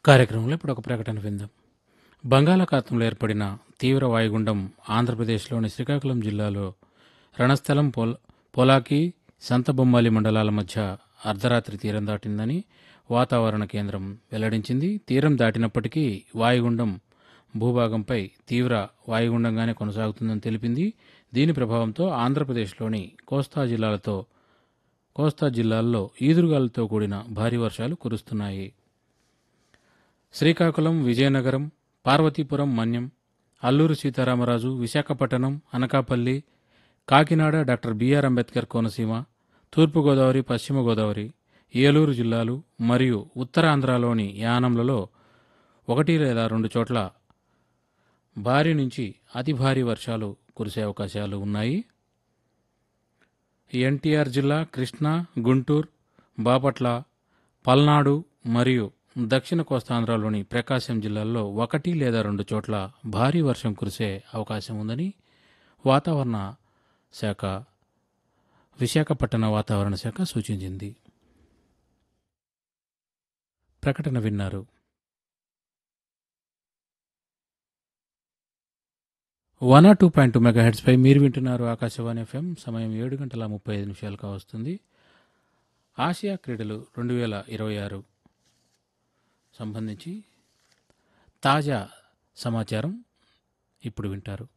కార్యక్రమంలో ఇప్పుడు ఒక ప్రకటన విందాం బంగాళాఖాతంలో ఏర్పడిన తీవ్ర వాయుగుండం ఆంధ్రప్రదేశ్లోని శ్రీకాకుళం జిల్లాలో రణస్థలం పోల్ పోలాకి సంతబొమ్మాలి మండలాల మధ్య అర్ధరాత్రి తీరం దాటిందని వాతావరణ కేంద్రం వెల్లడించింది తీరం దాటినప్పటికీ వాయుగుండం భూభాగంపై తీవ్ర వాయుగుండంగానే కొనసాగుతుందని తెలిపింది దీని ప్రభావంతో ఆంధ్రప్రదేశ్లోని కోస్తా జిల్లాలతో కోస్తా జిల్లాల్లో ఈదురుగాలతో కూడిన భారీ వర్షాలు కురుస్తున్నాయి శ్రీకాకుళం విజయనగరం పార్వతీపురం మన్యం అల్లూరు సీతారామరాజు విశాఖపట్నం అనకాపల్లి కాకినాడ డాక్టర్ బిఆర్ అంబేద్కర్ కోనసీమ తూర్పుగోదావరి పశ్చిమ గోదావరి ఏలూరు జిల్లాలు మరియు ఉత్తరాంధ్రలోని యానంలలో ఒకటి లేదా రెండు చోట్ల భారీ నుంచి అతి భారీ వర్షాలు కురిసే అవకాశాలు ఉన్నాయి ఎన్టీఆర్ జిల్లా కృష్ణా గుంటూరు బాపట్ల పల్నాడు మరియు దక్షిణ కోస్తాంధ్రలోని ప్రకాశం జిల్లాల్లో ఒకటి లేదా రెండు చోట్ల భారీ వర్షం కురిసే అవకాశం ఉందని వాతావరణ శాఖ విశాఖపట్టణ వాతావరణ శాఖ సూచించింది ప్రకటన విన్నారు వన్ ఆర్ టూ పాయింట్ టూ మెగా హెడ్స్పై మీరు వింటున్నారు ఆకాశవాణి ఎఫ్ఎం సమయం ఏడు గంటల ముప్పై ఐదు నిమిషాలుగా వస్తుంది ఆసియా క్రీడలు రెండు వేల ఇరవై ఆరు సంబంధించి తాజా సమాచారం ఇప్పుడు వింటారు